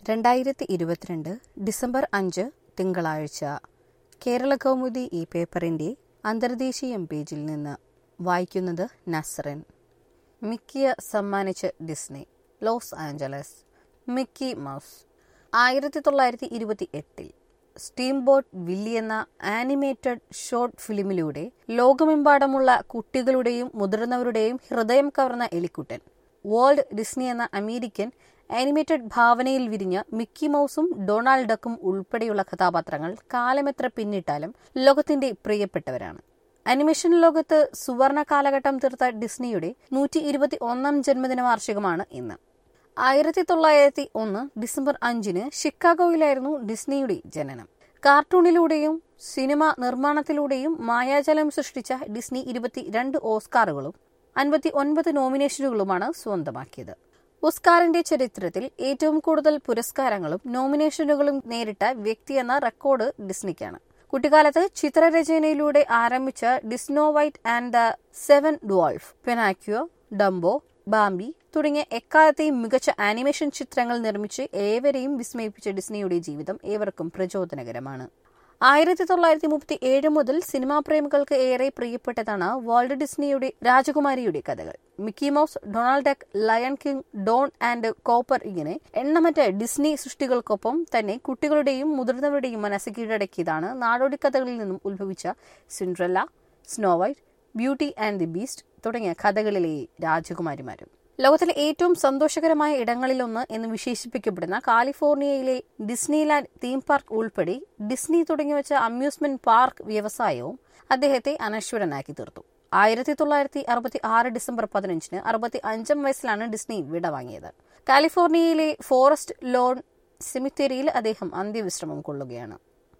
രണ്ടായിരത്തി ഇരുപത്തിരണ്ട് ഡിസംബർ അഞ്ച് തിങ്കളാഴ്ച കേരള കൗമുദി ഈ പേപ്പറിന്റെ അന്തർദേശീയം പേജിൽ നിന്ന് വായിക്കുന്നത് നസ്റിൻ മിക്കിയ സമ്മാനിച്ച് Disney Los Angeles Mickey Mouse ആയിരത്തി തൊള്ളായിരത്തി ഇരുപത്തി എട്ടിൽ സ്റ്റീം ബോട്ട് വില്ലി എന്ന ആനിമേറ്റഡ് ഷോർട്ട് ഫിലിമിലൂടെ ലോകമെമ്പാടുമുള്ള കുട്ടികളുടെയും മുതിർന്നവരുടെയും ഹൃദയം കവർന്ന എലിക്കുട്ടൻ വേൾഡ് ഡിസ്നി എന്ന അമേരിക്കൻ ആനിമേറ്റഡ് ഭാവനയിൽ വിരിഞ്ഞ മിക്കി മൗസും ഡൊണാൾഡ് ഡക്കും ഉൾപ്പെടെയുള്ള കഥാപാത്രങ്ങൾ കാലമെത്ര പിന്നിട്ടാലും ലോകത്തിന്റെ പ്രിയപ്പെട്ടവരാണ് അനിമേഷൻ ലോകത്ത് സുവർണ കാലഘട്ടം തീർത്ത ഡിസ്നിയുടെ നൂറ്റി ഇരുപത്തി ഒന്നാം ജന്മദിന വാർഷികമാണ് ഇന്ന് ആയിരത്തി തൊള്ളായിരത്തി ഒന്ന് ഡിസംബർ അഞ്ചിന് ഷിക്കാഗോയിലായിരുന്നു ഡിസ്നിയുടെ ജനനം കാർട്ടൂണിലൂടെയും സിനിമ നിർമ്മാണത്തിലൂടെയും മായാജലം സൃഷ്ടിച്ച ഡിസ്നി ഇരുപത്തി രണ്ട് ഓസ്കാറുകളും അൻപത്തി ഒൻപത് നോമിനേഷനുകളുമാണ് സ്വന്തമാക്കിയത് ഓസ്കാറിന്റെ ചരിത്രത്തിൽ ഏറ്റവും കൂടുതൽ പുരസ്കാരങ്ങളും നോമിനേഷനുകളും നേരിട്ട വ്യക്തി എന്ന റെക്കോർഡ് ഡിസ്നിക്കാണ് കുട്ടിക്കാലത്ത് ചിത്രരചനയിലൂടെ ആരംഭിച്ച Snow White and the seven dwarfs Pinocchio Dumbo Bambi തുടങ്ങിയ എക്കാലത്തെയും മികച്ച ആനിമേഷൻ ചിത്രങ്ങൾ നിർമ്മിച്ച് ഏവരെയും വിസ്മയിപ്പിച്ച ഡിസ്നിയുടെ ജീവിതം ഏവർക്കും പ്രചോദനകരമാണ് ആയിരത്തി തൊള്ളായിരത്തി മുപ്പത്തി ഏഴ് മുതൽ സിനിമാ പ്രേമികൾക്ക് ഏറെ പ്രിയപ്പെട്ടതാണ് വാൾഡ് ഡിസ്നിയുടെ രാജകുമാരിയുടെ കഥകൾ Mickey Mouse Donald Duck Lion King Don and Copper ഇങ്ങനെ എണ്ണമറ്റ ഡിസ്നി സൃഷ്ടികൾക്കൊപ്പം തന്നെ കുട്ടികളുടെയും മുതിർന്നവരുടെയും മനസ്സ് കീഴടക്കിയതാണ് നാടോടി കഥകളിൽ നിന്നും ഉത്ഭവിച്ച Cinderella Snow White Beauty and the Beast തുടങ്ങിയ കഥകളിലെ രാജകുമാരിമാരും ലോകത്തിലെ ഏറ്റവും സന്തോഷകരമായ ഇടങ്ങളിലൊന്ന് എന്ന് വിശേഷിപ്പിക്കപ്പെടുന്ന കാലിഫോർണിയയിലെ ഡിസ്നിലാൻഡ് തീം പാർക്ക് ഉൾപ്പെടെ ഡിസ്നി തുടങ്ങി വെച്ച അമ്യൂസ്മെന്റ് പാർക്ക് വ്യവസായവും അദ്ദേഹത്തെ അനശ്വരനാക്കി തീർത്തു ആയിരത്തി തൊള്ളായിരത്തി അറുപത്തി ആറ് ഡിസംബർ പതിനഞ്ചിന് അറുപത്തി അഞ്ചാം വയസ്സിലാണ് ഡിസ്നി വിടവാങ്ങിയത് കാലിഫോർണിയയിലെ ഫോറസ്റ്റ് ലോൺ സെമിത്തേരിയിൽ അദ്ദേഹം അന്ത്യവിശ്രമം കൊള്ളുകയാണ്